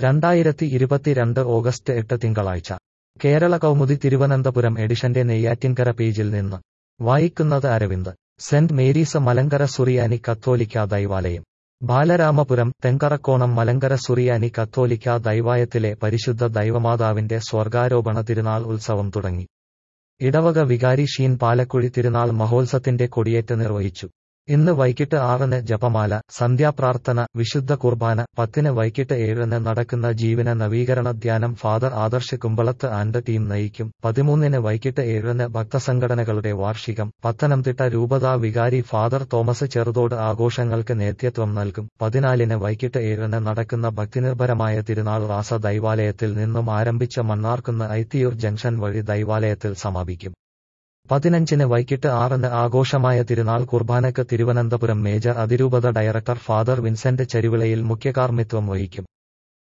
രണ്ടായിരത്തി ഇരുപത്തിരണ്ട് ഓഗസ്റ്റ് എട്ട് തിങ്കളാഴ്ച കേരള കൗമുദി തിരുവനന്തപുരം എഡിഷന്റെ നെയ്യാറ്റിൻകര പേജിൽ നിന്ന് വായിക്കുന്നത് അരവിന്ദ് സെന്റ് മേരീസ് മലങ്കര സുറിയാനി കത്തോലിക്ക ദൈവാലയം ബാലരാമപുരം തെങ്കറക്കോണം മലങ്കര സുറിയാനി കത്തോലിക്ക ദൈവായത്തിലെ പരിശുദ്ധ ദൈവമാതാവിന്റെ സ്വർഗാരോപണ തിരുനാൾ ഉത്സവം തുടങ്ങി ഇടവക വികാരി ഷീൻ പാലക്കുഴി തിരുനാൾ മഹോത്സവത്തിന്റെ കൊടിയേറ്റ് നിർവഹിച്ചു ഇന്ന് വൈകിട്ട് ആറിന് ജപമാല സന്ധ്യാപ്രാർത്ഥന വിശുദ്ധ കുർബാന പത്തിന് വൈകിട്ട് ഏഴിന് നടക്കുന്ന ജീവന നവീകരണ ധ്യാനം father Adarsh Kumbalath and team നയിക്കും പതിമൂന്നിന് വൈകിട്ട് ഏഴിന് ഭക്തസംഘടനകളുടെ വാർഷികം പത്തനംതിട്ട രൂപതാ വികാരി ഫാദർ തോമസ് ചെറുതോട് ആഘോഷങ്ങൾക്ക് നേതൃത്വം നൽകും പതിനാലിന് വൈകിട്ട് ഏഴിന് നടക്കുന്ന ഭക്തിനിർഭരമായ തിരുനാൾ റാസ ദൈവാലയത്തിൽ നിന്നും ആരംഭിച്ച മണ്ണാർക്കുന്ന് ഐത്തിയൂർ ജംഗ്ഷൻ വഴി ദൈവാലയത്തിൽ സമാപിക്കും പതിനഞ്ചിന് വൈകിട്ട് ആറിന് ആഘോഷമായ തിരുനാൾ കുർബാനയ്ക്ക് തിരുവനന്തപുരം മേജർ അതിരൂപത ഡയറക്ടർ ഫാദർ വിൻസെന്റ് ചരിവിളയിൽ മുഖ്യകാർമ്മിത്വം വഹിക്കും